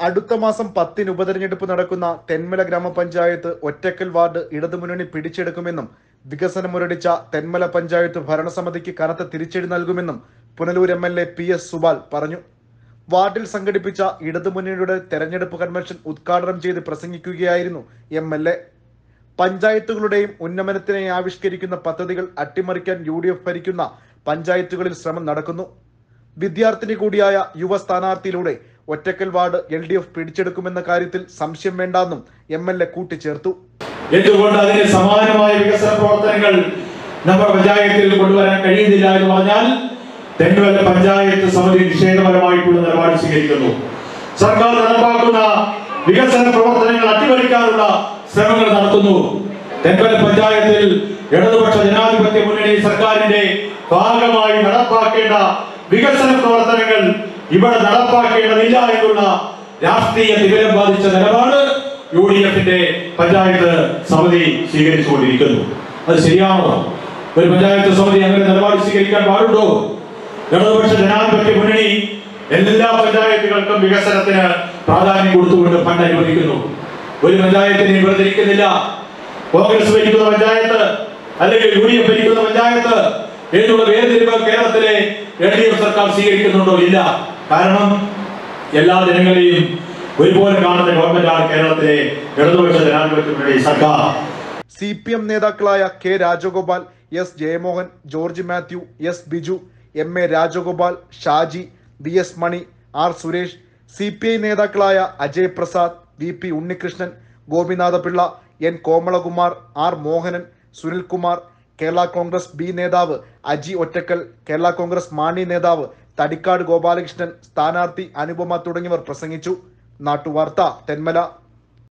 അടുത്ത മാസം പത്തിന് ഉപതെരഞ്ഞെടുപ്പ് നടക്കുന്ന തെന്മല ഗ്രാമപഞ്ചായത്ത് ഒറ്റക്കൽ വാർഡ് ഇടതുമുന്നണി പിടിച്ചെടുക്കുമെന്നും വികസനം മുരടിച്ച തെന്മല പഞ്ചായത്ത് ഭരണസമിതിക്ക് കനത്ത തിരിച്ചടി നൽകുമെന്നും Punalur M L A P S Subal പറഞ്ഞു വാർഡിൽ സംഘടിപ്പിച്ച ഇടതുമുന്നണിയുടെ തെരഞ്ഞെടുപ്പ് കൺവെൻഷൻ ഉദ്ഘാടനം ചെയ്ത് പ്രസംഗിക്കുകയായിരുന്നു എം എൽ എ പഞ്ചായത്തുകളുടെയും ഉന്നമനത്തിനായി ആവിഷ്കരിക്കുന്ന പദ്ധതികൾ അട്ടിമറിക്കാൻ യു ഡി എഫ് ഭരിക്കുന്ന പഞ്ചായത്തുകളിൽ ശ്രമം നടക്കുന്നു വിദ്യാർത്ഥിനി കൂടിയായ യുവ സ്ഥാനാർത്ഥിയിലൂടെ ഒറ്റക്കൽ വാർഡ് എൽ ഡി എഫ് പിടിച്ചെടുക്കുമെന്ന കാര്യത്തിൽ സംശയം വേണ്ടെന്നും എം എൽ എ കൂട്ടിച്ചേർത്തു എന്തുകൊണ്ട് അതിന് സമാനമായ വികസന പ്രവർത്തനങ്ങൾ നമ്മുടെ പഞ്ചായത്തിൽ കൊണ്ടുവരാൻ കഴിയുന്നില്ല എന്ന് പറഞ്ഞാൽ തെന്മല പഞ്ചായത്ത് സമിതി നിഷേധപരമായിട്ടുള്ള നിലപാട് സ്വീകരിക്കുന്നു സർക്കാർ നടപ്പാക്കുന്ന വികസന പ്രവർത്തനങ്ങൾ അട്ടിമറിക്കാനുള്ള ശ്രമങ്ങൾ നടത്തുന്നു തെന്മല പഞ്ചായത്തിൽ ഇടതുപക്ഷ ജനാധിപത്യ മുന്നണി സർക്കാരിന്റെ ഭാഗമായി നടപ്പാക്കേണ്ട വികസന പ്രവർത്തനങ്ങൾ ഇവിടെ നടപ്പാക്കേണ്ടതില്ല എന്നുള്ള രാഷ്ട്രീയ തിമിരം ബാധിച്ച നിലപാട് യു ഡി എഫിന്റെ പഞ്ചായത്ത് സമിതി സ്വീകരിച്ചുകൊണ്ടിരിക്കുന്നു അത് ശരിയാണോ ഒരു പഞ്ചായത്ത് സമിതി അങ്ങനെ നിലപാട് സ്വീകരിക്കാൻ പാടുണ്ടോ ഇടതുപക്ഷ ജനാധിപത്യ മുന്നണി എല്ലാ പഞ്ചായത്തുകൾക്കും വികസനത്തിന് പ്രാധാന്യം കൊടുത്തുകൊണ്ട് ഫണ്ട് അനുവദിക്കുന്നു ഒരു പഞ്ചായത്തിനെയും വേർതിരിക്കുന്നില്ല കോൺഗ്രസ് ഭരിക്കുന്ന പഞ്ചായത്ത് അല്ലെങ്കിൽ യു ഡി എഫ് ഭരിക്കുന്ന പഞ്ചായത്ത് എന്നുള്ള വേർതിരിവ് കേരളത്തിലെ എൽ ഡി എഫ് സർക്കാർ സ്വീകരിക്കുന്നുണ്ടോ ഇല്ല കാരണം എല്ലാ ജനങ്ങളെയും ഒരുപോലെ കാണുന്ന ഗവൺമെന്റാണ് കേരളത്തിലെ ഇടതുപക്ഷ ജനാധിപത്യ മുന്നണി സർക്കാർ സി പി എം നേതാക്കളായ K Rajagopal S Jayamohan George Mathew S Biju M A Rajagopal Shaji V S Mani R Suresh C P I നേതാക്കളായ Ajay Prasad V P Unnikrishnan Gopinathapillai N Komalakumar R Mohanan Sunilkumar Kerala Congress B നേതാവ് അജി ഒറ്റക്കൽ കേരള കോൺഗ്രസ് മാണി നേതാവ് തടിക്കാട് ഗോപാലകൃഷ്ണൻ സ്ഥാനാർത്ഥി അനുപമ തുടങ്ങിയവർ പ്രസംഗിച്ചു നാട്ടുവാർത്ത തെന്മല